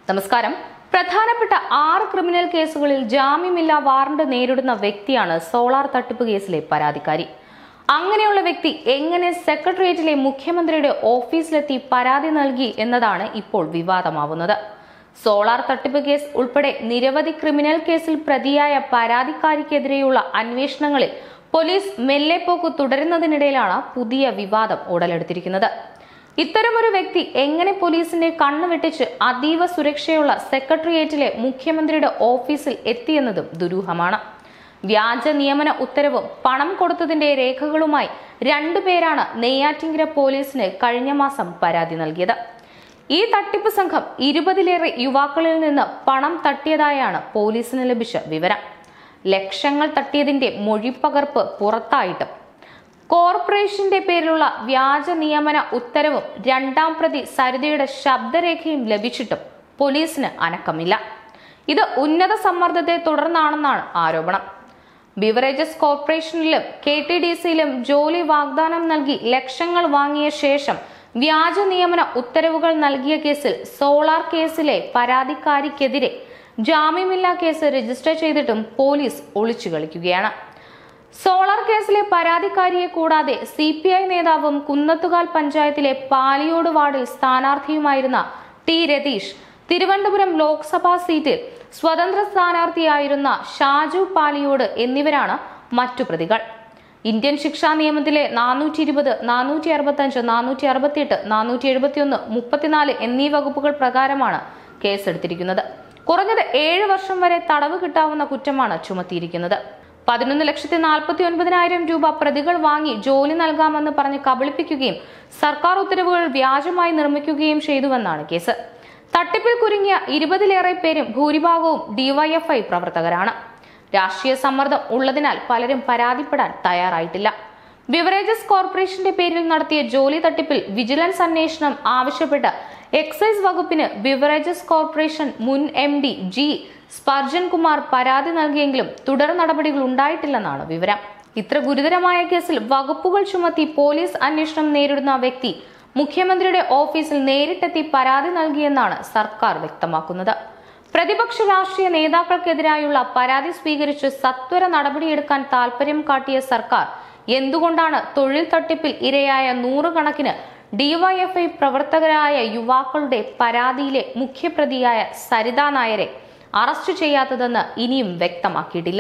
നമസ്കാരം പ്രധാനപ്പെട്ട ആറ് ക്രിമിനൽ കേസുകളിൽ ജാമ്യമില്ലാ വാറണ്ട് നേരിടുന്ന വ്യക്തിയാണ് സോളാർ തട്ടിപ്പ് കേസിലെ പരാതിക്കാരി അങ്ങനെയുള്ള വ്യക്തി എങ്ങനെ സെക്രട്ടേറിയറ്റിലെ മുഖ്യമന്ത്രിയുടെ ഓഫീസിലെത്തി പരാതി നൽകി എന്നതാണ് ഇപ്പോൾ വിവാദമാവുന്നത് സോളാർ തട്ടിപ്പ് കേസ് ഉൾപ്പെടെ നിരവധി ക്രിമിനൽ കേസിൽ പ്രതിയായ പരാതിക്കാരിക്കെതിരെയുള്ള അന്വേഷണങ്ങളിൽ പോലീസ് മെല്ലെപ്പോക്ക് തുടരുന്നതിനിടയിലാണ് പുതിയ വിവാദം ഉടലെടുത്തിരിക്കുന്നത് ഇത്തരമൊരു വ്യക്തി എങ്ങനെ പോലീസിന്റെ കണ്ണു വെട്ടിച്ച് അതീവ സുരക്ഷയുള്ള സെക്രട്ടേറിയറ്റിലെ മുഖ്യമന്ത്രിയുടെ ഓഫീസിൽ എത്തിയെന്നതും ദുരൂഹമാണ് വ്യാജ നിയമന ഉത്തരവും പണം കൊടുത്തതിന്റെ രേഖകളുമായി രണ്ടുപേരാണ് നെയ്യാറ്റിങ്കര പോലീസിന് കഴിഞ്ഞ മാസം പരാതി നൽകിയത് ഈ തട്ടിപ്പ് സംഘം ഇരുപതിലേറെ യുവാക്കളിൽ നിന്ന് പണം തട്ടിയതായാണ് പോലീസിന് ലഭിച്ച വിവരം ലക്ഷങ്ങൾ തട്ടിയതിന്റെ മൊഴിപ്പകർപ്പ് പുറത്തായിട്ടും കോർപ്പറേഷന്റെ പേരിലുള്ള വ്യാജ നിയമന ഉത്തരവും രണ്ടാം പ്രതി സരിതയുടെ ശബ്ദരേഖയും ലഭിച്ചിട്ടും പോലീസിന് അനക്കമില്ല ഇത് ഉന്നത സമ്മർദ്ദത്തെ തുടർന്നാണെന്നാണ് ആരോപണം ബിവറേജസ് കോർപ്പറേഷനിലും കെ ടി ഡി സിയിലും ജോലി വാഗ്ദാനം നൽകി ലക്ഷങ്ങൾ വാങ്ങിയ ശേഷം വ്യാജ നിയമന ഉത്തരവുകൾ നൽകിയ കേസിൽ സോളാർ കേസിലെ പരാതിക്കാരിക്കെതിരെ ജാമ്യമില്ലാ കേസ് രജിസ്റ്റർ ചെയ്തിട്ടും പോലീസ് ഒളിച്ചു കളിക്കുകയാണ് സോളാർ കേസിലെ പരാതിക്കാരിയെ കൂടാതെ സി പി ഐ നേതാവും കുന്നത്തുകാൽ പഞ്ചായത്തിലെ പാലിയോട് വാർഡിൽ സ്ഥാനാർത്ഥിയുമായിരുന്ന ടി രതീഷ് തിരുവനന്തപുരം ലോക്സഭാ സീറ്റിൽ സ്വതന്ത്ര സ്ഥാനാർത്ഥിയായിരുന്ന ഷാജു പാലിയോട് എന്നിവരാണ് മറ്റു പ്രതികൾ ഇന്ത്യൻ ശിക്ഷാ നിയമത്തിലെ നാനൂറ്റി ഇരുപത് നാനൂറ്റി അറുപത്തി അഞ്ച് നാനൂറ്റി അറുപത്തിയെട്ട് നാനൂറ്റി എഴുപത്തിയൊന്ന് മുപ്പത്തിനാല് എന്നീ വകുപ്പുകൾ പ്രകാരമാണ് കേസെടുത്തിരിക്കുന്നത് കുറഞ്ഞത് ഏഴ് വർഷം വരെ തടവ് കിട്ടാവുന്ന കുറ്റമാണ് ചുമത്തിയിരിക്കുന്നത് പതിനൊന്ന് ലക്ഷത്തി നാൽപ്പത്തി ഒൻപതിനായിരം രൂപ പ്രതികൾ വാങ്ങി ജോലി നൽകാമെന്ന് പറഞ്ഞ് കബളിപ്പിക്കുകയും സർക്കാർ ഉത്തരവുകൾ വ്യാജമായി നിർമ്മിക്കുകയും ചെയ്തുവെന്നാണ് കേസ് തട്ടിപ്പിൽ കുരുങ്ങിയ ഇരുപതിലേറെ പേരും ഭൂരിഭാഗവും ഡിവൈഎഫ്ഐ പ്രവർത്തകരാണ് രാഷ്ട്രീയ സമ്മർദ്ദം ഉള്ളതിനാൽ പലരും പരാതിപ്പെടാൻ തയ്യാറായിട്ടില്ല ബിവറേജസ് കോർപ്പറേഷന്റെ പേരിൽ നടത്തിയ ജോലി തട്ടിപ്പിൽ വിജിലൻസ് അന്വേഷണം ആവശ്യപ്പെട്ട് എക്സൈസ് വകുപ്പിന് ബിവറേജസ് കോർപ്പറേഷൻ മുൻ M D G Sparjan Kumar പരാതി നൽകിയെങ്കിലും തുടർ നടപടികൾ ഉണ്ടായിട്ടില്ലെന്നാണ് വിവരം ഇത്ര ഗുരുതരമായ കേസിൽ വകുപ്പുകൾ ചുമത്തി പോലീസ് അന്വേഷണം നേരിടുന്ന വ്യക്തി മുഖ്യമന്ത്രിയുടെ ഓഫീസിൽ നേരിട്ടെത്തി പരാതി നൽകിയെന്നാണ് സർക്കാർ വ്യക്തമാക്കുന്നത് പ്രതിപക്ഷ രാഷ്ട്രീയ നേതാക്കൾക്കെതിരായുള്ള പരാതി സ്വീകരിച്ച് സത്വര നടപടിയെടുക്കാൻ താൽപര്യം കാട്ടിയ സർക്കാർ എന്തുകൊണ്ടാണ് തൊഴിൽ തട്ടിപ്പിൽ ഇരയായ നൂറുകണക്കിന് ഡിവൈഎഫ്ഐ പ്രവർത്തകരായ യുവാക്കളുടെ പരാതിയിലെ മുഖ്യപ്രതിയായ സരിത നായരെ അറസ്റ്റ് ചെയ്യാത്തതെന്ന് ഇനിയും വ്യക്തമാക്കിയിട്ടില്ല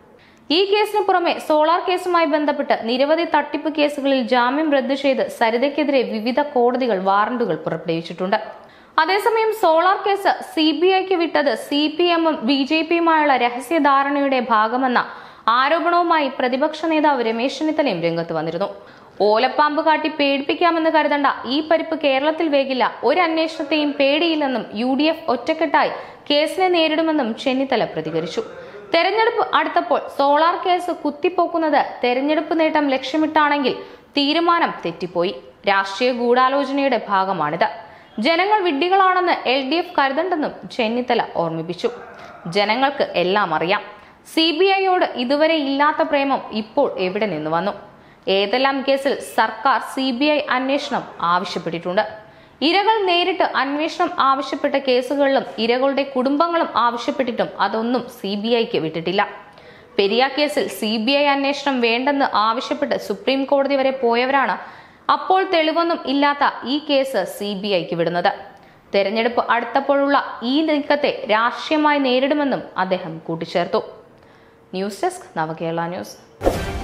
ഈ കേസിന് പുറമെ സോളാർ കേസുമായി ബന്ധപ്പെട്ട് നിരവധി തട്ടിപ്പ് കേസുകളിൽ ജാമ്യം റദ്ദു ചെയ്ത് സരിതയ്ക്കെതിരെ വിവിധ കോടതികൾ വാറന്റുകൾ പുറപ്പെടുവിച്ചിട്ടുണ്ട് അതേസമയം സോളാർ കേസ് സി ബി ഐക്ക് വിട്ടത് സി പി എമ്മും ബി ജെ പിയുമായുള്ള രഹസ്യധാരണയുടെ ഭാഗമെന്ന ആരോപണവുമായി പ്രതിപക്ഷ നേതാവ് രമേശ് ചെന്നിത്തലയും രംഗത്ത് വന്നിരുന്നു ഓലപ്പാമ്പ് കാട്ടി പേടിപ്പിക്കാമെന്ന് കരുതണ്ട ഈ പരിപ്പ് കേരളത്തിൽ വേകില്ല ഒരു അന്വേഷണത്തെയും പേടിയില്ലെന്നും യു ഡി എഫ് ഒറ്റക്കെട്ടായി കേസിനെ നേരിടുമെന്നും ചെന്നിത്തല പ്രതികരിച്ചു തെരഞ്ഞെടുപ്പ് അടുത്തപ്പോൾ സോളാർ കേസ് കുത്തിപ്പോക്കുന്നത് തെരഞ്ഞെടുപ്പ് നേട്ടം ലക്ഷ്യമിട്ടാണെങ്കിൽ തീരുമാനം തെറ്റിപ്പോയി രാഷ്ട്രീയ ഗൂഢാലോചനയുടെ ഭാഗമാണിത് ജനങ്ങൾ വിഡ്ഢികളാണെന്ന് എൽ ഡി എഫ് കരുതണ്ടെന്നും ചെന്നിത്തല ഓർമ്മിപ്പിച്ചു ജനങ്ങൾക്ക് എല്ലാം അറിയാം സി ബി ഐയോട് ഇതുവരെ ഇല്ലാത്ത പ്രേമം ഇപ്പോൾ എവിടെ നിന്ന് വന്നു ഏതെല്ലാം കേസിൽ സർക്കാർ സി ബി ഐ അന്വേഷണം ആവശ്യപ്പെട്ടിട്ടുണ്ട് ഇരകൾ നേരിട്ട് അന്വേഷണം ആവശ്യപ്പെട്ട കേസുകളിലും ഇരകളുടെ കുടുംബങ്ങളും ആവശ്യപ്പെട്ടിട്ടും അതൊന്നും സി ബി ഐക്ക് വിട്ടിട്ടില്ല പെരിയ കേസിൽ സി ബി ഐ അന്വേഷണം വേണ്ടെന്ന് ആവശ്യപ്പെട്ട് സുപ്രീം കോടതി വരെ പോയവരാണ് അപ്പോൾ തെളിവൊന്നും ഇല്ലാത്ത ഈ കേസ് സി ബി ഐക്ക് വിടുന്നത് തെരഞ്ഞെടുപ്പ് അടുത്തപ്പോഴുള്ള ഈ നീക്കത്തെ രാഷ്ട്രീയമായി നേരിടുമെന്നും അദ്ദേഹം കൂട്ടിച്ചേർത്തു ന്യൂസ് ഡെസ്ക് നവകേരള ന്യൂസ്